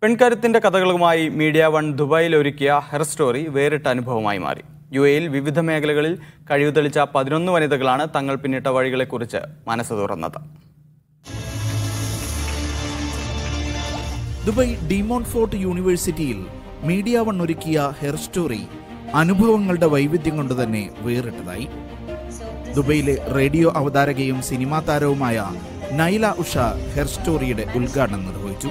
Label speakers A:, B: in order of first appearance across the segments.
A: പെൺകരുത്തിന്റെ കഥകളുമായി media one ദുബായിൽ ഒരുക്കിയ her story വേറിട്ട അനുഭവമായി മാറി യു എയിൽ വിവിധ മേഖലകളിൽ കഴിവ് തെളിച്ച പതിനൊന്ന് വനിതകളാണ് തങ്ങൾ പിന്നിട്ട വഴികളെക്കുറിച്ച് മനസ്സ് തുറന്നത്
B: ദുബായ് ഡിമോൺഫോർട്ട് യൂണിവേഴ്സിറ്റിയിൽ മീഡിയ വൺ ഒരുക്കിയ ഹെയർ സ്റ്റോറി അനുഭവങ്ങളുടെ വൈവിധ്യം കൊണ്ട് തന്നെ വേറിട്ടതായി ദുബൈയിലെ റേഡിയോ അവതാരകയും സിനിമാ താരവുമായ നൈല ഉഷ ഹെയർ സ്റ്റോറിയുടെ ഉദ്ഘാടനം നിർവഹിച്ചു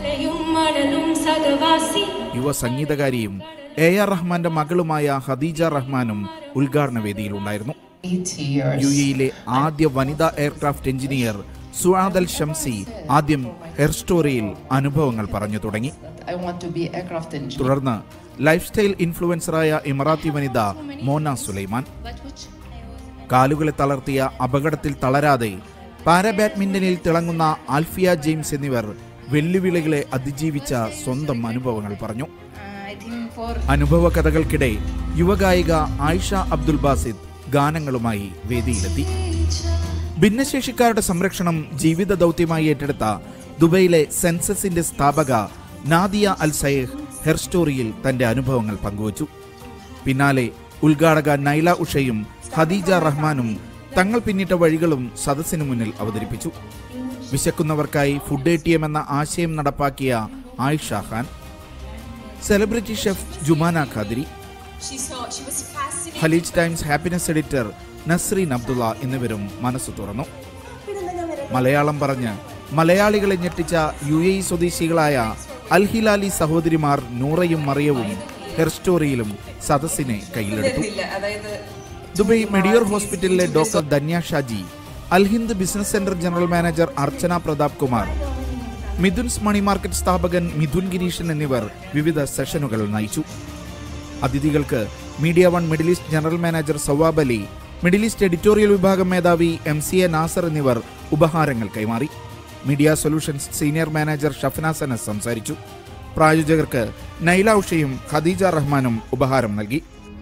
B: യുവ സംഗീതകാരിയും എ ആർ റഹ്മാന്റെ മകളുമായ ഹദീജ റഹ്മാനും ഉദ്ഘാടന വേദിയിലുണ്ടായിരുന്നു യു എയിലെ ആദ്യ വനിതാ aircraft engineer Suad Al Shamsi ആദ്യം ഹെയർ സ്റ്റോറിയിൽ അനുഭവങ്ങൾ പറഞ്ഞു തുടങ്ങി
C: I want to be aircraft engineer.
B: തുടർന്ന് ലൈഫ് സ്റ്റൈൽ ഇൻഫ്ലുവൻസറായ ഇമറാത്തി വനിത മോന സുലൈമാൻ കാലുകളെ തളർത്തിയ അപകടത്തിൽ തളരാതെ പാരാ ബാഡ്മിന്റണിൽ തിളങ്ങുന്ന ആൽഫിയ ജെയിംസ് എന്നിവർ വെല്ലുവിളികളെ അതിജീവിച്ച സ്വന്തം അനുഭവങ്ങൾ പറഞ്ഞു അനുഭവ കഥകൾക്കിടെ യുവഗായിക ആയിഷ അബ്ദുൽ ബാസിദ് ഗാനങ്ങളുമായി വേദിയിലെത്തി ഭിന്നശേഷിക്കാരുടെ സംരക്ഷണം ജീവിത ദൗത്യമായി ഏറ്റെടുത്ത ദുബൈയിലെ സെൻസസിന്റെ സ്ഥാപക നാദിയ അൽ സയേഹ് ഹെർ സ്റ്റോറിയിൽ തന്റെ അനുഭവങ്ങൾ പങ്കുവച്ചു പിന്നാലെ ഉദ്ഘാടക നൈല ഉഷയും ഖദീജ റഹ്മാനും തങ്ങൾ പിന്നിട്ട വഴികളും സദസ്സിനു മുന്നിൽ അവതരിപ്പിച്ചു വിശക്കുന്നവർക്കായി ഫുഡ് എ ടി എം എന്ന ആശയം നടപ്പാക്കിയ Ayesha Khan celebrity chef Jumana Khadiri Khaleej Times happiness editor Nasreen Abdulla എന്നിവരും മനസ്സ് തുറന്നു മലയാളം പറഞ്ഞ് മലയാളികളെ ഞെട്ടിച്ച യു എ ഇ സ്വദേശികളായ അൽഹിലാലി സഹോദരിമാർ നൂറയും മറിയവും ഹെർ സ്റ്റോറിയിലും സദസ്സിനെ കയ്യിലെടുത്തു ദുബൈ മെഡിയോർ ഹോസ്പിറ്റലിലെ doctor Dhanya Shaji Alhind business centre general manager Archana Pratap Kumar Mithun's money market സ്ഥാപകൻ മിഥുൻ ഗിരീഷൻ എന്നിവർ വിവിധ സെഷനുകൾ നയിച്ചു അതിഥികൾക്ക് Media One Middle East general manager Sawab Ali Middle East editorial വിഭാഗം മേധാവി എം സി എ നാസർ എന്നിവർ ഉപഹാരങ്ങൾ കൈമാറി media solutions senior manager Shafnaz Anas സംസാരിച്ചു പ്രായോജകർക്ക് നൈല ഉഷയും ഖദീജ റഹ്മാനും ഉപഹാരം നൽകി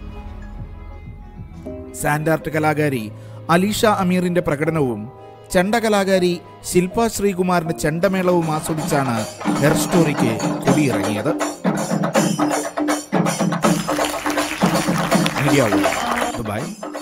B: സാൻഡാർട്ട് കലാകാരി അലീഷ അമീറിന്റെ പ്രകടനവും ചെണ്ട കലാകാരി ശില്പ ശ്രീകുമാറിന്റെ ചെണ്ടമേളവും ആസ്വദിച്ചാണ് ഹെർ സ്റ്റോറിക്ക് കൊടിയിറങ്ങിയത് മീഡിയ വൺ, ദുബായ്